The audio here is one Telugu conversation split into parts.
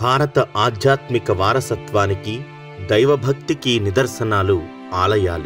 భారత ఆధ్యాత్మిక వారసత్వానికి దైవభక్తికి నిదర్శనాలు ఆలయాలు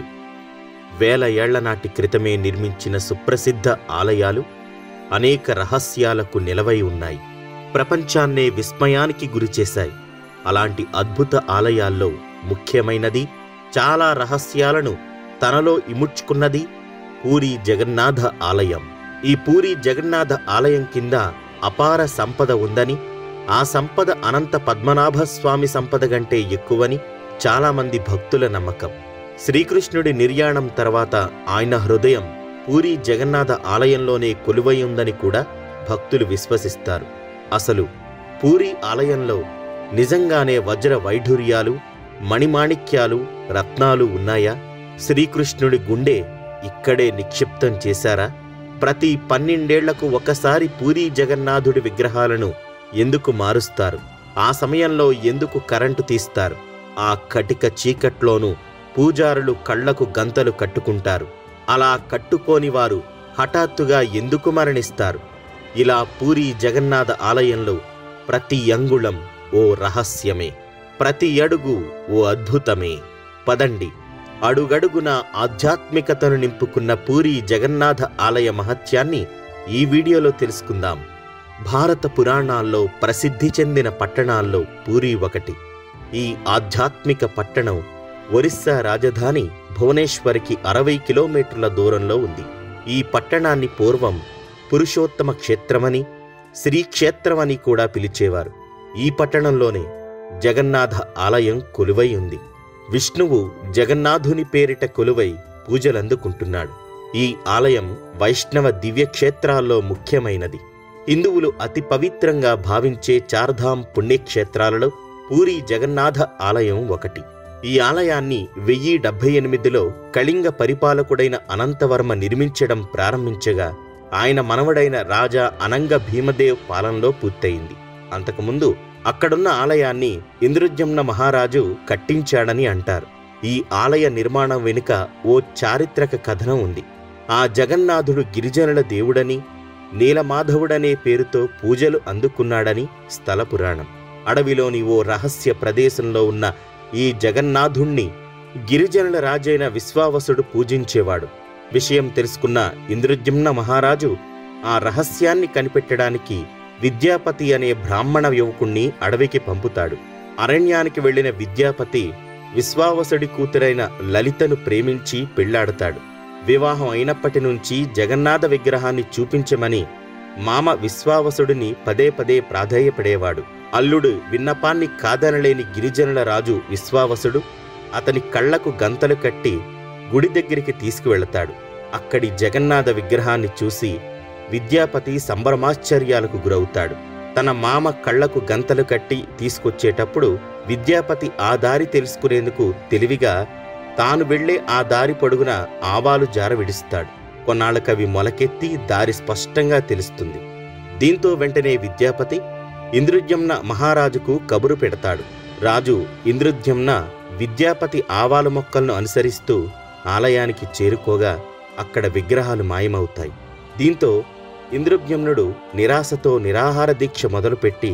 వేల ఏళ్ల నాటి క్రితమే నిర్మించిన సుప్రసిద్ధ ఆలయాలు అనేక రహస్యాలకు నిలవై ఉన్నాయి ప్రపంచాన్నే విస్మయానికి గురిచేశాయి అలాంటి అద్భుత ఆలయాల్లో ముఖ్యమైనది చాలా రహస్యాలను తనలో ఇముడ్చుకున్నది పూరి జగన్నాథ ఆలయం ఈ పూరి జగన్నాథ ఆలయం కింద అపార సంపద ఉందని ఆ సంపద అనంత పద్మనాభ స్వామి సంపద కంటే ఎక్కువని చాలామంది భక్తుల నమ్మకం శ్రీకృష్ణుడి నిర్యాణం తర్వాత ఆయన హృదయం పూరి జగన్నాథ ఆలయంలోనే కొలువై ఉందని కూడా భక్తులు విశ్వసిస్తారు అసలు పూరి ఆలయంలో నిజంగానే వజ్ర వైఢూర్యాలు మణిమాణిక్యాలు రత్నాలు ఉన్నాయా శ్రీకృష్ణుడి గుండె ఇక్కడే నిక్షిప్తం చేశారా ప్రతి పన్నెండేళ్లకు ఒకసారి పూరి జగన్నాథుడి విగ్రహాలను ఎందుకు మారుస్తారు ఆ సమయంలో ఎందుకు కరెంటు తీస్తారు ఆ కటిక చీకట్లోనూ పూజారులు కళ్లకు గంతలు కట్టుకుంటారు అలా కట్టుకోని వారు హఠాత్తుగా ఎందుకు మరణిస్తారు ఇలా పూరి జగన్నాథ ఆలయంలో ప్రతి అంగుళం ఓ రహస్యమే ప్రతి అడుగు ఓ అద్భుతమే పదండి అడుగడుగున ఆధ్యాత్మికతను నింపుకున్న పూరి జగన్నాథ ఆలయ మహత్యాన్ని ఈ వీడియోలో తెలుసుకుందాం భారత పురాణాల్లో ప్రసిద్ధి చెందిన పట్టణాల్లో పూరి ఒకటి ఈ ఆధ్యాత్మిక పట్టణం ఒరిస్సా రాజధాని భువనేశ్వర్కి అరవై కిలోమీటర్ల దూరంలో ఉంది ఈ పట్టణాన్ని పూర్వం పురుషోత్తమ క్షేత్రమని శ్రీక్షేత్రమని కూడా పిలిచేవారు ఈ పట్టణంలోనే జగన్నాథ ఆలయం కొలువై ఉంది విష్ణువు జగన్నాథుని పేరిట కొలువై పూజలందుకుంటున్నాడు ఈ ఆలయం వైష్ణవ దివ్యక్షేత్రాల్లో ముఖ్యమైనది హిందువులు అతి పవిత్రంగా భావించే చార్ధామ్ పుణ్యక్షేత్రాలలో పూరి జగన్నాథ ఆలయం ఒకటి ఈ ఆలయాన్ని వెయ్యి డెబ్బై ఎనిమిదిలో కళింగ పరిపాలకుడైన అనంతవర్మ నిర్మించడం ప్రారంభించగా ఆయన మనవడైన రాజా అనంగ భీమదేవ్ పాలనలో పూర్తయింది అంతకుముందు అక్కడున్న ఆలయాన్ని ఇంద్రజమ్న మహారాజు కట్టించాడని అంటారు ఈ ఆలయ నిర్మాణం వెనుక ఓ చారిత్రక కథనం ఉంది ఆ జగన్నాథుడు గిరిజనుల దేవుడని నీలమాధవుడనే పేరుతో పూజలు అందుకున్నాడని స్థల పురాణం అడవిలోని ఓ రహస్య ప్రదేశంలో ఉన్న ఈ జగన్నాథుణ్ణి గిరిజనుల రాజైన విశ్వావసుడు పూజించేవాడు విషయం తెలుసుకున్న ఇంద్రజమ్న మహారాజు ఆ రహస్యాన్ని కనిపెట్టడానికి విద్యాపతి అనే బ్రాహ్మణ యువకుణ్ణి అడవికి పంపుతాడు అరణ్యానికి వెళ్లిన విద్యాపతి విశ్వావసుడి కూతురైన లలితను ప్రేమించి పెళ్లాడతాడు వివాహం అయినప్పటి నుంచి జగన్నాథ విగ్రహాన్ని చూపించమని మామ విశ్వావసుడిని పదే పదే ప్రాధేయపడేవాడు అల్లుడు విన్నపాన్ని కాదనలేని గిరిజనుల రాజు విశ్వావసుడు అతని కళ్లకు గంతలు కట్టి గుడి దగ్గరికి తీసుకువెళతాడు అక్కడి జగన్నాథ విగ్రహాన్ని చూసి విద్యాపతి సంభ్రమాశ్చర్యాలకు గురవుతాడు తన మామ కళ్లకు గంతలు కట్టి తీసుకొచ్చేటప్పుడు విద్యాపతి ఆ దారి తెలుసుకునేందుకు తెలివిగా తాను వెళ్లే ఆ దారి పొడుగున ఆవాలు జార విడుస్తాడు కొన్నాళ్ళకవి మొలకెత్తి దారి స్పష్టంగా తెలుస్తుంది దీంతో వెంటనే విద్యాపతి ఇంద్రుజమ్న మహారాజుకు కబురు పెడతాడు రాజు ఇంద్రుద్యమ్న విద్యాపతి ఆవాల మొక్కలను అనుసరిస్తూ ఆలయానికి చేరుకోగా అక్కడ విగ్రహాలు మాయమవుతాయి దీంతో ఇంద్రుజ్ఞమ్నుడు నిరాశతో నిరాహార దీక్ష మొదలుపెట్టి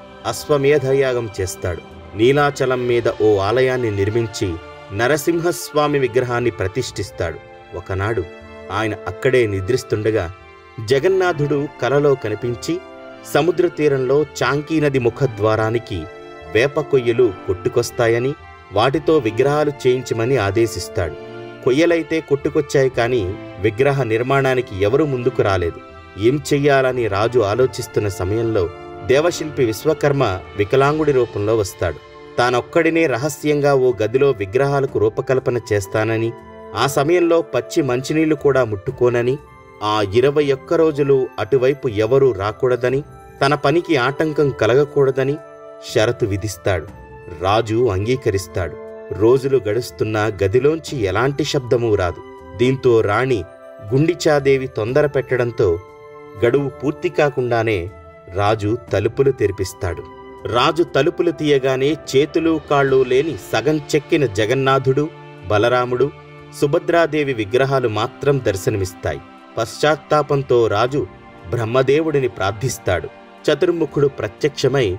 అశ్వమేధయాగం చేస్తాడు నీలాచలం మీద ఓ ఆలయాన్ని నిర్మించి నరసింహస్వామి విగ్రహాన్ని ప్రతిష్ఠిస్తాడు ఒకనాడు ఆయన అక్కడే నిద్రిస్తుండగా జగన్నాథుడు కలలో కనిపించి సముద్ర తీరంలో చాంకీ నది ముఖద్వారానికి వేప కొయ్యలు కొట్టుకొస్తాయని వాటితో విగ్రహాలు చేయించమని ఆదేశిస్తాడు కొయ్యలైతే కొట్టుకొచ్చాయి కానీ విగ్రహ నిర్మాణానికి ఎవరూ ముందుకు రాలేదు ఏం చెయ్యాలని రాజు ఆలోచిస్తున్న సమయంలో దేవశిల్పి విశ్వకర్మ వికలాంగుడి రూపంలో వస్తాడు తానొక్కడినే రహస్యంగా ఓ గదిలో విగ్రహాలకు రూపకల్పన చేస్తానని ఆ సమయంలో పచ్చి మంచినీళ్లు కూడా ముట్టుకోనని ఆ ఇరవై ఒక్క రోజులు అటువైపు ఎవరూ రాకూడదని తన పనికి ఆటంకం కలగకూడదని షరతు విధిస్తాడు రాజు అంగీకరిస్తాడు రోజులు గడుస్తున్నా గదిలోంచి ఎలాంటి శబ్దమూ రాదు దీంతో రాణి గుండిచాదేవి తొందర పెట్టడంతో గడువు పూర్తి కాకుండానే రాజు తలుపులు తెరిపిస్తాడు రాజు తలుపులు తీయగానే చేతులు కాళ్ళు లేని సగం చెక్కిన జగన్నాథుడు బలరాముడు సుభద్రాదేవి విగ్రహాలు మాత్రం దర్శనమిస్తాయి పశ్చాత్తాపంతో రాజు బ్రహ్మదేవుడిని ప్రార్థిస్తాడు చతుర్ముఖుడు ప్రత్యక్షమై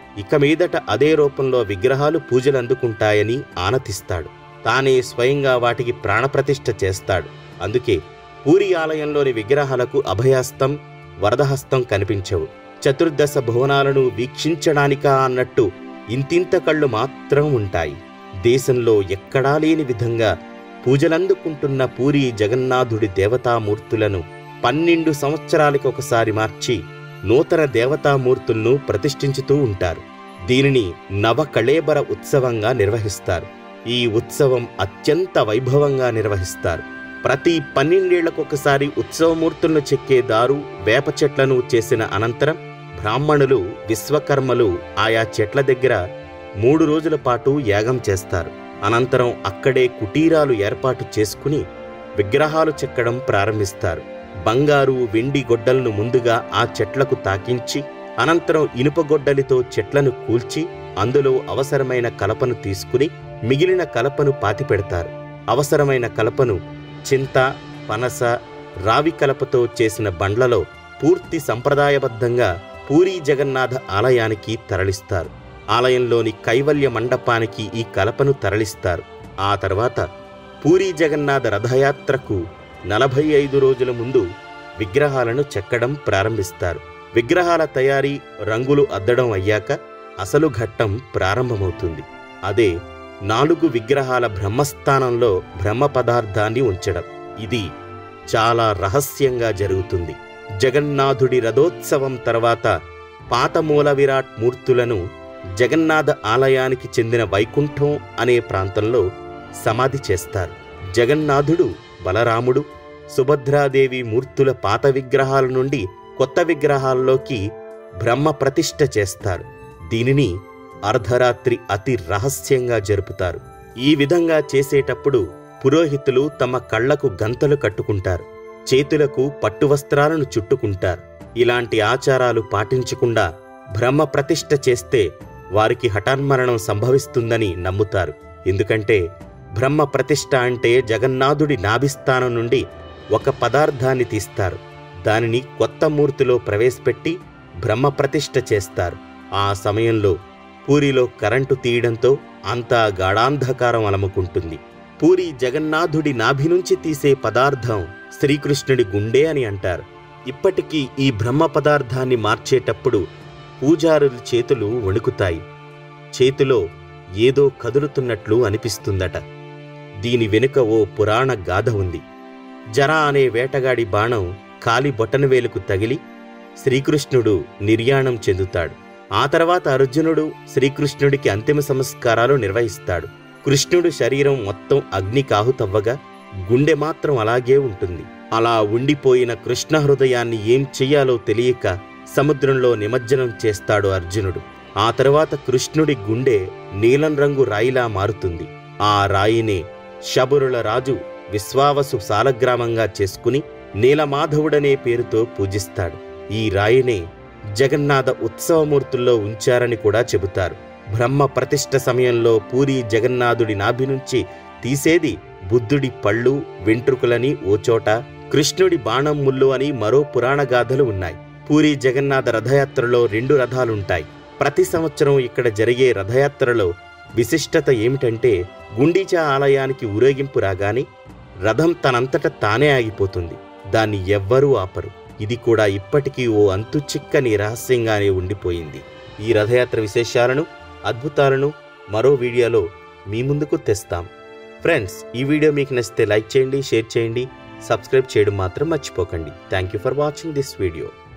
ఇక మీదట అదే రూపంలో విగ్రహాలు పూజలు అందుకుంటాయని ఆనతిస్తాడు తానే స్వయంగా వాటికి ప్రాణప్రతిష్ఠ చేస్తాడు అందుకే పూరి ఆలయంలోని విగ్రహాలకు అభయహస్తం వరదహస్తం కనిపించవు చతుర్దశ భువనాలను వీక్షించడానికా అన్నట్టు ఇంతింత కళ్ళు మాత్రం ఉంటాయి దేశంలో ఎక్కడా లేని విధంగా పూజలందుకుంటున్న పూరి జగన్నాథుడి దేవతామూర్తులను పన్నెండు సంవత్సరాలకి ఒకసారి మార్చి నూతన దేవతామూర్తులను ప్రతిష్ఠించుతూ ఉంటారు దీనిని నవకళేబర ఉత్సవంగా నిర్వహిస్తారు ఈ ఉత్సవం అత్యంత వైభవంగా నిర్వహిస్తారు ప్రతి పన్నెండేళ్లకొకసారి ఉత్సవమూర్తులను చెక్కే దారు వేప చెట్లను చేసిన అనంతరం బ్రాహ్మణులు విశ్వకర్మలు ఆయా చెట్ల దగ్గర మూడు రోజుల పాటు యాగం చేస్తారు అనంతరం అక్కడే కుటీరాలు ఏర్పాటు చేసుకుని విగ్రహాలు చెక్కడం ప్రారంభిస్తారు బంగారు వెండి గొడ్డలను ముందుగా ఆ చెట్లకు తాకించి అనంతరం ఇనుప గొడ్డలితో చెట్లను కూల్చి అందులో అవసరమైన కలపను తీసుకుని మిగిలిన కలపను పాతిపెడతారు అవసరమైన కలపను చింత పనస రావి కలపతో చేసిన బండ్లలో పూర్తి సంప్రదాయబద్ధంగా పూరీ జగన్నాథ ఆలయానికి తరలిస్తారు ఆలయంలోని కైవల్య మండపానికి ఈ కలపను తరలిస్తారు ఆ తర్వాత పూరీ జగన్నాథ రథయాత్రకు నలభై ఐదు రోజుల ముందు విగ్రహాలను చెక్కడం ప్రారంభిస్తారు విగ్రహాల తయారీ రంగులు అద్దడం అయ్యాక అసలు ఘట్టం ప్రారంభమవుతుంది అదే నాలుగు విగ్రహాల బ్రహ్మస్థానంలో బ్రహ్మ పదార్థాన్ని ఉంచడం ఇది చాలా రహస్యంగా జరుగుతుంది జగన్నాథుడి రథోత్సవం తర్వాత పాత మూల విరాట్ మూర్తులను జగన్నాథ ఆలయానికి చెందిన వైకుంఠం అనే ప్రాంతంలో సమాధి చేస్తారు జగన్నాథుడు బలరాముడు సుభద్రాదేవి మూర్తుల పాత విగ్రహాల నుండి కొత్త విగ్రహాల్లోకి బ్రహ్మ ప్రతిష్ఠ చేస్తారు దీనిని అర్ధరాత్రి అతి రహస్యంగా జరుపుతారు ఈ విధంగా చేసేటప్పుడు పురోహితులు తమ కళ్లకు గంతలు కట్టుకుంటారు చేతులకు పట్టు వస్త్రాలను చుట్టుకుంటారు ఇలాంటి ఆచారాలు పాటించకుండా బ్రహ్మ ప్రతిష్ఠ చేస్తే వారికి హఠాన్మరణం సంభవిస్తుందని నమ్ముతారు ఎందుకంటే బ్రహ్మ ప్రతిష్ఠ అంటే జగన్నాథుడి నాభిస్థానం నుండి ఒక పదార్థాన్ని తీస్తారు దానిని కొత్త మూర్తిలో ప్రవేశపెట్టి బ్రహ్మ ప్రతిష్ఠ చేస్తారు ఆ సమయంలో పూరిలో కరెంటు తీయడంతో అంతా గాఢాంధకారం అలముకుంటుంది పూరి జగన్నాథుడి నాభి నుంచి తీసే పదార్థం శ్రీకృష్ణుడి గుండె అని అంటారు ఇప్పటికీ ఈ బ్రహ్మ పదార్థాన్ని మార్చేటప్పుడు పూజారుల చేతులు వణుకుతాయి చేతిలో ఏదో కదులుతున్నట్లు అనిపిస్తుందట దీని వెనుక ఓ పురాణ గాథ ఉంది జర అనే వేటగాడి బాణం కాలి బొటనవేలుకు తగిలి శ్రీకృష్ణుడు నిర్యాణం చెందుతాడు ఆ తర్వాత అర్జునుడు శ్రీకృష్ణుడికి అంతిమ సంస్కారాలు నిర్వహిస్తాడు కృష్ణుడు శరీరం మొత్తం అగ్నికాహుతవ్వగా గుండె మాత్రం అలాగే ఉంటుంది అలా ఉండిపోయిన కృష్ణ హృదయాన్ని ఏం చెయ్యాలో తెలియక సముద్రంలో నిమజ్జనం చేస్తాడు అర్జునుడు ఆ తర్వాత కృష్ణుడి గుండె నీలం రంగు రాయిలా మారుతుంది ఆ రాయినే శబరుల రాజు విశ్వావసు సాలగ్రామంగా చేసుకుని నీలమాధవుడనే పేరుతో పూజిస్తాడు ఈ రాయినే జగన్నాథ ఉత్సవమూర్తుల్లో ఉంచారని కూడా చెబుతారు బ్రహ్మ ప్రతిష్ఠ సమయంలో పూరి జగన్నాథుడి నాభి నుంచి తీసేది బుద్ధుడి పళ్ళు వెంట్రుకలని ఓ చోట కృష్ణుడి బాణం ముల్లు అని మరో పురాణ గాథలు ఉన్నాయి పూరి జగన్నాథ రథయాత్రలో రెండు రథాలుంటాయి ప్రతి సంవత్సరం ఇక్కడ జరిగే రథయాత్రలో విశిష్టత ఏమిటంటే గుండీచా ఆలయానికి ఊరేగింపు రాగానే రథం తనంతట తానే ఆగిపోతుంది దాన్ని ఎవ్వరూ ఆపరు ఇది కూడా ఇప్పటికీ ఓ అంతుచిక్కని రహస్యంగానే ఉండిపోయింది ఈ రథయాత్ర విశేషాలను అద్భుతాలను మరో వీడియోలో మీ ముందుకు తెస్తాం ఫ్రెండ్స్ ఈ వీడియో మీకు నచ్చితే లైక్ చేయండి షేర్ చేయండి సబ్స్క్రైబ్ చేయడం మాత్రం మర్చిపోకండి thank you for watching this video